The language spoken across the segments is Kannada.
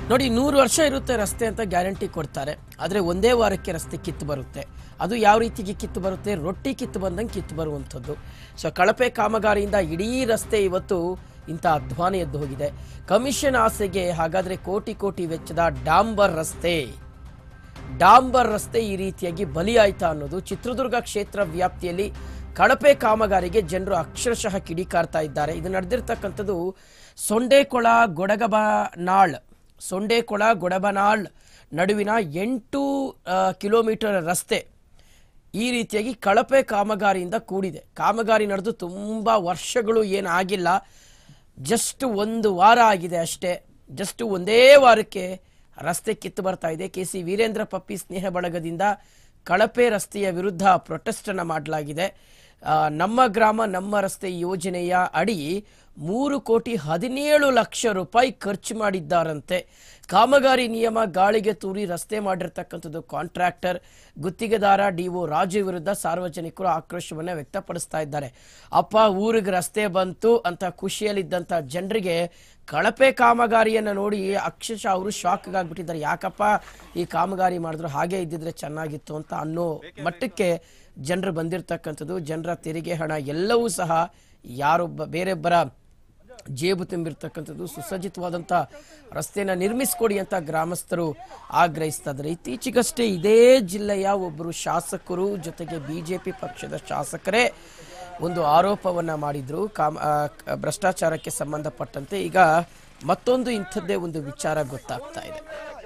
ನೋಡಿ ನೂರು ವರ್ಷ ಇರುತ್ತೆ ರಸ್ತೆ ಅಂತ ಗ್ಯಾರಂಟಿ ಕೊಡ್ತಾರೆ ಆದರೆ ಒಂದೇ ವಾರಕ್ಕೆ ರಸ್ತೆ ಕಿತ್ತು ಬರುತ್ತೆ ಅದು ಯಾವ ರೀತಿಗೆ ಕಿತ್ತು ಬರುತ್ತೆ ರೊಟ್ಟಿ ಕಿತ್ತು ಬಂದಂಗೆ ಕಿತ್ತು ಬರುವಂಥದ್ದು ಸೊ ಕಳಪೆ ಕಾಮಗಾರಿಯಿಂದ ಇಡೀ ರಸ್ತೆ ಇವತ್ತು ಇಂಥ ಅಧ್ವಾನ ಎದ್ದು ಹೋಗಿದೆ ಕಮಿಷನ್ ಆಸೆಗೆ ಹಾಗಾದರೆ ಕೋಟಿ ಕೋಟಿ ವೆಚ್ಚದ ಡಾಂಬರ್ ರಸ್ತೆ ಡಾಂಬರ್ ರಸ್ತೆ ಈ ರೀತಿಯಾಗಿ ಬಲಿಯಾಯ್ತಾ ಅನ್ನೋದು ಚಿತ್ರದುರ್ಗ ಕ್ಷೇತ್ರ ವ್ಯಾಪ್ತಿಯಲ್ಲಿ ಕಳಪೆ ಕಾಮಗಾರಿಗೆ ಜನರು ಅಕ್ಷರಶಃ ಕಿಡಿಕಾರ್ತಾ ಇದ್ದಾರೆ ಇದು ನಡೆದಿರ್ತಕ್ಕಂಥದ್ದು ಸೊಂಡೇಕೊಳ ಗೊಡಗಬನಾಳ್ ಸೊಂಡೇಕೊಳ ಗೊಡಬನಾಳ್ ನಡುವಿನ ಎಂಟು ಆ, ಕಿಲೋಮೀಟರ್ ರಸ್ತೆ ಈ ರೀತಿಯಾಗಿ ಕಳಪೆ ಕಾಮಗಾರಿಯಿಂದ ಕೂಡಿದೆ ಕಾಮಗಾರಿ ನಡೆದು ತುಂಬ ವರ್ಷಗಳು ಏನಾಗಿಲ್ಲ ಜಸ್ಟ್ ಒಂದು ವಾರ ಆಗಿದೆ ಅಷ್ಟೇ ಜಸ್ಟ್ ಒಂದೇ ವಾರಕ್ಕೆ ರಸ್ತೆ ಕಿತ್ತು ಬರ್ತಾ ಇದೆ ಕೆ ಸಿ ವೀರೇಂದ್ರ ಪಪ್ಪಿ ಸ್ನೇಹ ಬಳಗದಿಂದ ಕಳಪೆ ರಸ್ತೆಯ ವಿರುದ್ಧ ಪ್ರೊಟೆಸ್ಟ್ ಅನ್ನ ಮಾಡಲಾಗಿದೆ ಆ, ನಮ್ಮ ಗ್ರಾಮ ನಮ್ಮ ರಸ್ತೆ ಯೋಜನೆಯ ಅಡಿ ಮೂರು ಕೋಟಿ ಹದಿನೇಳು ಲಕ್ಷ ರೂಪಾಯಿ ಖರ್ಚು ಮಾಡಿದ್ದಾರಂತೆ ಕಾಮಗಾರಿ ನಿಯಮ ಗಾಳಿಗೆ ತೂರಿ ರಸ್ತೆ ಮಾಡಿರ್ತಕ್ಕಂಥದ್ದು ಕಾಂಟ್ರಾಕ್ಟರ್ ಗುತ್ತಿಗೆದಾರ ಡಿಒ ರಾಜು ವಿರುದ್ಧ ಸಾರ್ವಜನಿಕರು ಆಕ್ರೋಶವನ್ನು ವ್ಯಕ್ತಪಡಿಸ್ತಾ ಇದ್ದಾರೆ ಅಪ್ಪ ಊರಿಗೆ ರಸ್ತೆ ಬಂತು ಅಂತ ಖುಷಿಯಲ್ಲಿದ್ದಂಥ ಜನರಿಗೆ ಕಳಪೆ ಕಾಮಗಾರಿಯನ್ನು ನೋಡಿ ಅಕ್ಷರಶಃ ಅವರು ಶಾಕ್ ಆಗ್ಬಿಟ್ಟಿದ್ದಾರೆ ಯಾಕಪ್ಪ ಈ ಕಾಮಗಾರಿ ಮಾಡಿದ್ರು ಹಾಗೆ ಇದ್ದಿದ್ರೆ ಚೆನ್ನಾಗಿತ್ತು ಅಂತ ಅನ್ನೋ ಮಟ್ಟಕ್ಕೆ ಜನರು ಬಂದಿರತಕ್ಕಂಥದ್ದು ಜನರ ತೆರಿಗೆ ಹಣ ಎಲ್ಲವೂ ಸಹ ಯಾರೊಬ್ಬ ಬೇರೊಬ್ಬರ ಜೇಬು ತುಂಬಿರ್ತಕ್ಕಂಥದ್ದು ಸುಸಜ್ಜಿತವಾದಂಥ ರಸ್ತೆಯನ್ನು ನಿರ್ಮಿಸಿಕೊಡಿ ಅಂತ ಗ್ರಾಮಸ್ಥರು ಆಗ್ರಹಿಸ್ತಾ ಇದ್ದಾರೆ ಇತ್ತೀಚೆಗಷ್ಟೇ ಇದೇ ಜಿಲ್ಲೆಯ ಒಬ್ಬರು ಶಾಸಕರು ಜೊತೆಗೆ ಬಿಜೆಪಿ ಪಕ್ಷದ ಶಾಸಕರೇ ಒಂದು ಆರೋಪವನ್ನ ಮಾಡಿದ್ರು ಕಾಮ ಆ, ಕ- ಭ್ರಷ್ಟಾಚಾರಕ್ಕೆ ಸಂಬಂಧಪಟ್ಟಂತೆ ಈಗ ಮತ್ತೊಂದು ಇಂಥದ್ದೇ ಒಂದು ವಿಚಾರ ಗೊತ್ತಾಗ್ತಾ ಇದೆ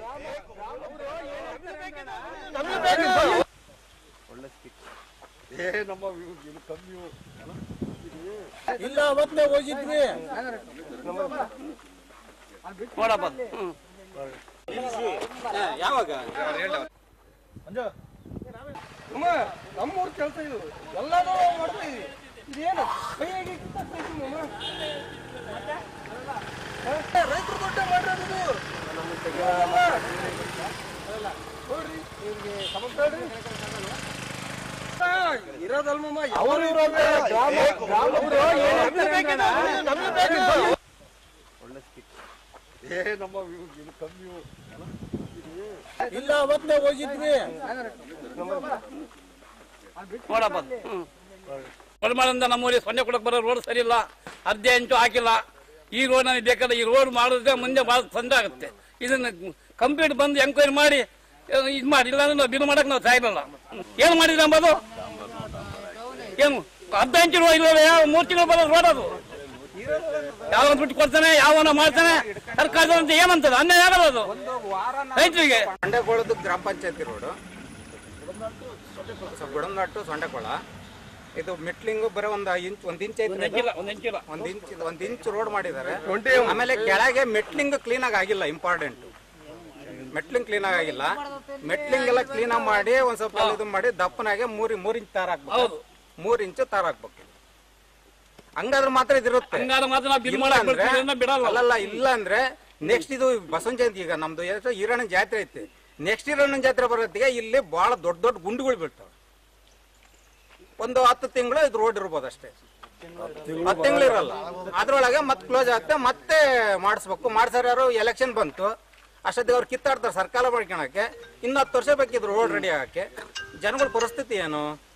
ಇಲ್ಲ ಅವತ್ತೇ ಹೋಗಿದ್ವಿ ಯಾವಾಗ ಅಮ್ಮ ನಮ್ಮೂರ್ ಕೆಲಸ ಇದು ಎಲ್ಲಾನು ಮಾಡ್ತೀವಿ ಇದೇನು ಕೈಯಾಗಿ ಕಿತ್ತಾಕ್ಬೇಕು ಅಮ್ಮ ರೈತರು ದೊಡ್ಡ ಮಾಡಿರೋದು ಇದು. ಅಮ್ಮ. ನೋಡ್ರಿ ಇವ್ರಿಗೆ ಸಮಸ್ಯೆ ಹೇಳ್ರಿ. ಆ, ಇರೋದಲ್ಮಮ್ಮ ಅವರು ಇಲ್ಲ ಅವತ್ತೇ ಹೋಗಿದ್ವಿ ನೋಡಪ್ಪ ಹೊರಮಾಡಿಂದ ನಮ್ಮೂರಿಗೆ ಸೊನ್ನೆ ಕೊಡಕ್ ಬರೋ ರೋಡ್ ಸರಿ ಇಲ್ಲ ಅರ್ಧ ಇಂಚು ಹಾಕಿಲ್ಲ ಈ ರೋಡ್ ನಮಗೆ ಬೇಕಲ್ಲ ಈ ರೋಡ್ ಮಾಡಿದ್ರೆ ಮುಂದೆ ಭಾಳ ತೊಂದರೆ ಆಗುತ್ತೆ ಇದನ್ನ ಕಂಪ್ಲೀಟ್ ಬಂದು ಎಂಕ್ವೈರಿ ಮಾಡಿ ಇದು ಮಾಡಿ ಇಲ್ಲ ಅಂದ್ರೆ ನಾವು ಬಿಲ್ ಮಾಡಕ್ ನಾವು ಸಾಯಿಲ್ಲ ಏನು ಮಾಡಿದ್ರೆ ಅಂಬೋದು ಏನು ಅರ್ಧ ಇಂಚು ರೋಡ್ ಇಲ್ಲ ಯಾವ ಮೂರು ತಿಂಗಳು ಬರೋ ರೋಡ್ ಅದು ಯಾವ ಬಿಟ್ಟು ಕೊಡ್ತಾನೆ ಯಾವನ ಮಾಡ್ತಾನೆ ಸರ್ಕಾರದ ಅಂತ ಏನಂತದ ಅನ್ಯಾಯ ಆಗಲ್ಲ ಅದು ರೈತರಿಗೆ ಸೊಂಡೆಕೊಳದು ಗ್ರಾಮ ಪಂಚಾಯತಿ ರೋಡು ಗುಡಂದಾಟು ಸೊಂಡೆಕೊಳ ಇದು ಮೆಟ್ಲಿಂಗು ಬರೀ ಒಂದು ಇಂಚ್ ಒಂದ್ ಇಂಚ್ ಐತ್ರಿ ಇದು. ಹೆಂಗಿಲ್ಲ ಒಂದ್ ಹೆಂಚಿಲ್ಲ ಒಂದ್ ಇಂಚ್ ಒಂದ್ ಇಂಚ್ ರೋಡ್ ಮಾಡಿದ್ದಾರೆ ಆಮೇಲೆ ಕೆಳಗೆ ಮೆಟ್ಲಿಂಗ್ ಕ್ಲೀನ್ ಆಗಿ ಆಗಿಲ್ಲ ಇಂಪಾರ್ಟೆಂಟ್ ಮೆಟ್ಲಿಂಗ್ ಕ್ಲೀನ್ ಆಗಿಲ್ಲ ಮೆಟ್ಲಿಂಗ್ ಎಲ್ಲ ಕ್ಲೀನ್ ಆಗಿ ಮಾಡಿ ಒಂದ್ ಸ್ವಲ್ಪ ಇದು ಮಾಡಿ ದಪ್ಪನಾಗೆ ಮೂರ್ ಮೂರ್ ಇಂಚ್ ತಾರ ಹಾಕ್ಬೇಕು ಹೌದು. ಮೂರ್ ಇಂಚ್ ತಾರ ಹಾಕ್ಬೇಕು ಹಂಗಾದ್ರೆ ಮಾತ್ರ ಇದಿರುತ್ತೆ ಹಂಗಾದ್ರೆ ಮಾತ್ರ ನಾವು ಬಿಲ್ ಇಲ್ಲ ಮಾಡಕ್ ಅಂದ್ರೆ ಬರ್ತೀವಿ ಅಂದ್ರೆ ಬಿಡಲ್ಲ ಅಲ್ಲಲ್ಲ ಇಲ್ಲ ಅಂದ್ರೆ ನೆಕ್ಸ್ಟ್ ಇದು ಬಸವನ ಜಯಂತಿ ಈಗ ನಮ್ದು ಎಷ್ಟು ಈರಣ್ಣ ಜಾತ್ರೆ ಐತಿ ನೆಕ್ಸ್ಟ್ ಈರಣ್ಣ ಜಾತ್ರೆ ಬರೋತ್ತಿಗೆ ಇಲ್ಲಿ ಬಹಳ ದೊಡ್ಡ ದೊಡ್ಡ ಗುಂಡುಗಳು ಬೀಳ್ತಾವ ಒಂದು ಹತ್ತು ತಿಂಗಳು ಇದು ರೋಡ್ ಇರ್ಬೋದು ಅಷ್ಟೇ ಹತ್ತು ತಿಂಗಳು ಇರಲ್ಲ ಅದ್ರೊಳಗೆ ಮತ್ತೆ ಕ್ಲೋಸ್ ಆಗುತ್ತೆ ಮತ್ತೆ ಮಾಡಿಸ್ಬೇಕು ಮಾಡ್ಸಾರ ಯಾರು ಎಲೆಕ್ಷನ್ ಬಂತು ಅಷ್ಟೊತ್ತಿಗೆ ಅವ್ರು ಕಿತ್ತಾಡ್ತಾರೆ ಸರ್ಕಾರ ಮಾಡ್ಕೊಳಕ್ಕೆ ಇನ್ನು ಹತ್ತು ವರ್ಷ ಬೇಕಿದ್ರು ರೋಡ್ ರೆಡಿ ಆಗಕ್ಕೆ ಜನಗಳ ಪರಿಸ್ಥಿತಿ ಏನು